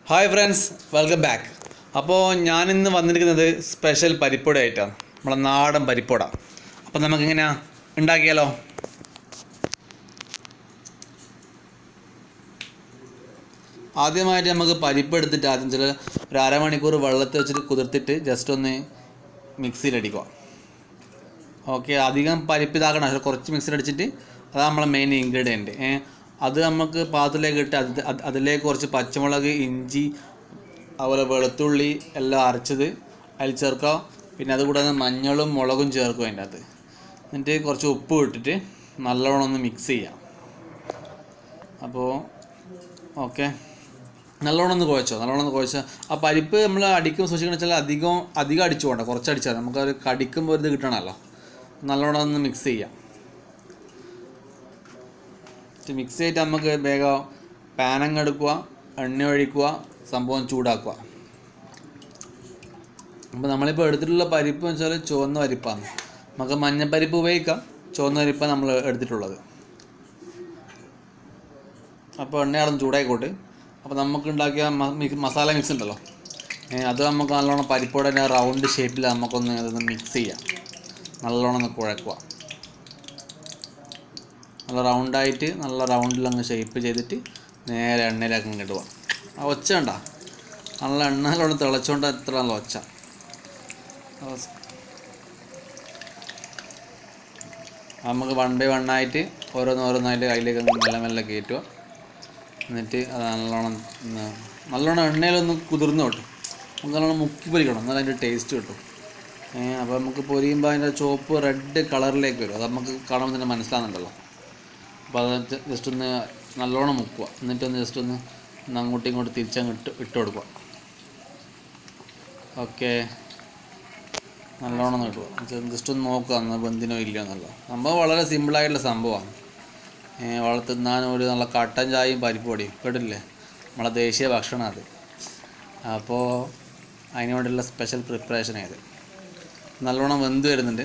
Hi friends welcome back അപ്പോൾ ഞാനിന്ന് വന്നിരിക്കുന്നത് സ്പെഷ്യൽ പരിപ്പുട ആയിട്ടാണ് നമ്മളെ നാടൻ പരിപ്പുട അപ്പോൾ നമുക്കിങ്ങനെ ഉണ്ടാക്കിയാലോ ആദ്യമായിട്ട് നമുക്ക് പരിപ്പ് എടുത്തിട്ട് ആദ്യം ചില ഒരു അരമണിക്കൂർ വെള്ളത്തിൽ വെച്ചിട്ട് കുതിർത്തിട്ട് ജസ്റ്റ് ഒന്ന് മിക്സിയിലടിക്കുക ഓക്കെ അധികം പരിപ്പ് ഇതാക്കണം പക്ഷേ കുറച്ച് മിക്സിയിൽ അടിച്ചിട്ട് അതാണ് നമ്മളെ മെയിൻ ഇൻഗ്രീഡിയൻറ്റ് അത് നമുക്ക് പാത്രത്തിലേക്ക് ഇട്ട് അത് അത് അതിലേക്ക് കുറച്ച് പച്ചമുളക് ഇഞ്ചി അതുപോലെ വെളുത്തുള്ളി എല്ലാം അരച്ചത് അതിൽ ചേർക്കുക പിന്നെ അതുകൂടാതെ മഞ്ഞളും മുളകും ചേർക്കും അതിൻ്റെ അകത്ത് എന്നിട്ട് കുറച്ച് ഉപ്പ് ഇട്ടിട്ട് നല്ലവണ്ണം ഒന്ന് മിക്സ് ചെയ്യാം അപ്പോൾ ഓക്കെ നല്ലോണം ഒന്ന് കുഴച്ചോ നല്ലോണം ഒന്ന് കുഴച്ചോ ആ പരിപ്പ് നമ്മൾ അടിക്കുമ്പോൾ സൂക്ഷിക്കണം വെച്ചാൽ അധികം അധികം അടിച്ചു പോകണ്ട കുറച്ച് അടിച്ചാൽ മതി. നമുക്ക് അത് കടിക്കുമ്പോൾ ഒരു ഇത് കിട്ടണമല്ലോ നല്ലോണം ഒന്ന് മിക്സ് ചെയ്യാം മിക്സ് ചെയ്തിട്ട് നമുക്ക് വേഗം പാനങ്ങ് എടുക്കുക എണ്ണ ഒഴിക്കുക സംഭവം ചൂടാക്കുക അപ്പോൾ നമ്മളിപ്പോൾ എടുത്തിട്ടുള്ള പരിപ്പ് എന്ന് വെച്ചാൽ ചുവന്ന പരിപ്പാണ് നമുക്ക് മഞ്ഞപ്പരിപ്പ് ഉപയോഗിക്കാം ചുവന്ന പരിപ്പാണ് നമ്മൾ എടുത്തിട്ടുള്ളത് അപ്പോൾ എണ്ണ അടന്ന് ചൂടായിക്കോട്ട് അപ്പോൾ നമുക്ക് ഉണ്ടാക്കിയ മ- മിക്സ് മസാല മിക്സ് ഉണ്ടല്ലോ ഏ, അത് നമുക്ക് നല്ലോണം പരിപ്പോടെ തന്നെ റൗണ്ട് ഷേപ്പിൽ നമുക്കൊന്ന് അതൊന്ന് മിക്സ് ചെയ്യാം നല്ലോണം ഒന്ന് കുഴക്കുക നല്ല റൗണ്ടായിട്ട് നല്ല റൗണ്ടിൽ അങ്ങ് ഷേപ്പ് ചെയ്തിട്ട് നേരെ എണ്ണയിലേക്ക് അങ്ങ് ഇടുക ആ ഒച്ച ഉണ്ടോ നല്ല എണ്ണയിലോട്ട് തിളച്ചുകൊണ്ട് എത്ര നല്ല ഒച്ച ആ സ്- നമുക്ക് വൺ ബൈ വൺ ആയിട്ട് ഓരോന്ന് ഓരോന്നായിട്ട് കയ്യിലേക്ക് അങ്ങ് മെല്ലെ മെല്ലെ കയറ്റുക എന്നിട്ട് അത് നല്ലോണം ഒന്ന് നല്ലോണം എണ്ണയിലൊന്ന് കുതിർന്ന് കിട്ടും നമുക്ക് നല്ലോണം മുക്കി പൊരിക്കണം എന്നാൽ അതിൻ്റെ ടേസ്റ്റ് കിട്ടും ഏഹ് അപ്പോൾ നമുക്ക് പൊരിയുമ്പോൾ അതിൻ്റെ ചുവപ്പ് റെഡ് കളറിലേക്ക് വരും അത് നമുക്ക് കാണുമ്പോൾ തന്നെ മനസ്സിലാകുന്നുണ്ടല്ലോ അപ്പോൾ അത് ജസ്റ്റ് ഒന്ന് നല്ലോണം മുക്കുക എന്നിട്ടൊന്ന് ജസ്റ്റ് ഒന്ന് ഒന്ന് അങ്ങോട്ടും ഇങ്ങോട്ടും തിരിച്ചങ്ങ് ഇട്ട് ഇട്ട് കൊടുക്കുക ഓക്കെ നല്ലോണം ഒന്ന് ഇടുക ജസ്റ്റ് ഒന്ന് നോക്കുക അന്ന് ബന്ധിനോ ഇല്ലയോ എന്നുള്ളത് സംഭവം വളരെ സിമ്പിളായിട്ടുള്ള സംഭവമാണ് വളർ തിന്നാൻ ഒരു നല്ല കട്ടൻ ചായയും പരിപ്പ് പൊടിയും കേട്ടില്ലേ നമ്മളെ ദേശീയ ഭക്ഷണം അത് അപ്പോൾ അതിന് വേണ്ടിയുള്ള സ്പെഷ്യൽ പ്രിപ്പറേഷൻ ആയത് നല്ലോണം വെന്ത് വരുന്നുണ്ട്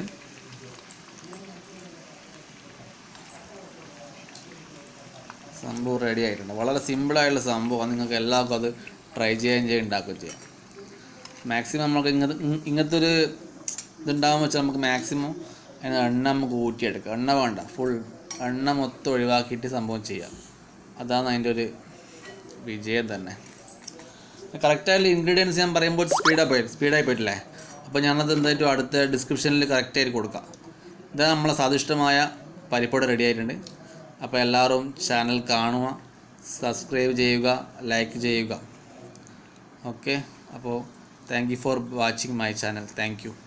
സംഭവം റെഡി ആയിട്ടുണ്ട് വളരെ സിമ്പിളായിട്ടുള്ള സംഭവം നിങ്ങൾക്ക് എല്ലാവർക്കും അത് ട്രൈ ചെയ്യുകയും ചെയ്യുകയും ഉണ്ടാക്കുകയും ചെയ്യാം മാക്സിമം നമുക്ക് ഇങ്ങനത്തെ ഇ- ഇങ്ങനത്തെ ഒരു ഇതുണ്ടാകുമ്പോൾ വെച്ചാൽ നമുക്ക് മാക്സിമം അതിന് എണ്ണ നമുക്ക് ഊറ്റിയെടുക്കാം എണ്ണ വേണ്ട ഫുൾ എണ്ണ മൊത്തം ഒഴിവാക്കിയിട്ട് സംഭവം ചെയ്യാം അതാണ് അതിൻ്റെ ഒരു വിജയം തന്നെ കറക്റ്റായിട്ടുള്ള ഇൻഗ്രീഡിയൻസ് ഞാൻ പറയുമ്പോൾ സ്പീഡായി പോയി സ്പീഡായി പോയിട്ടില്ലേ അപ്പോൾ ഞാനത് എന്തായിട്ടും അടുത്ത ഡിസ്ക്രിപ്ഷനിൽ കറക്റ്റായിട്ട് കൊടുക്കാം ഇതാണ് നമ്മളെ സ്വാദിഷ്ടമായ പരിപ്പോട് റെഡി ആയിട്ടുണ്ട് അപ്പോൾ എല്ലാവരും ചാനൽ കാണുക സബ്സ്ക്രൈബ് ചെയ്യുക ലൈക്ക് ചെയ്യുക ഓക്കെ അപ്പോൾ thank you for watching my channel thank U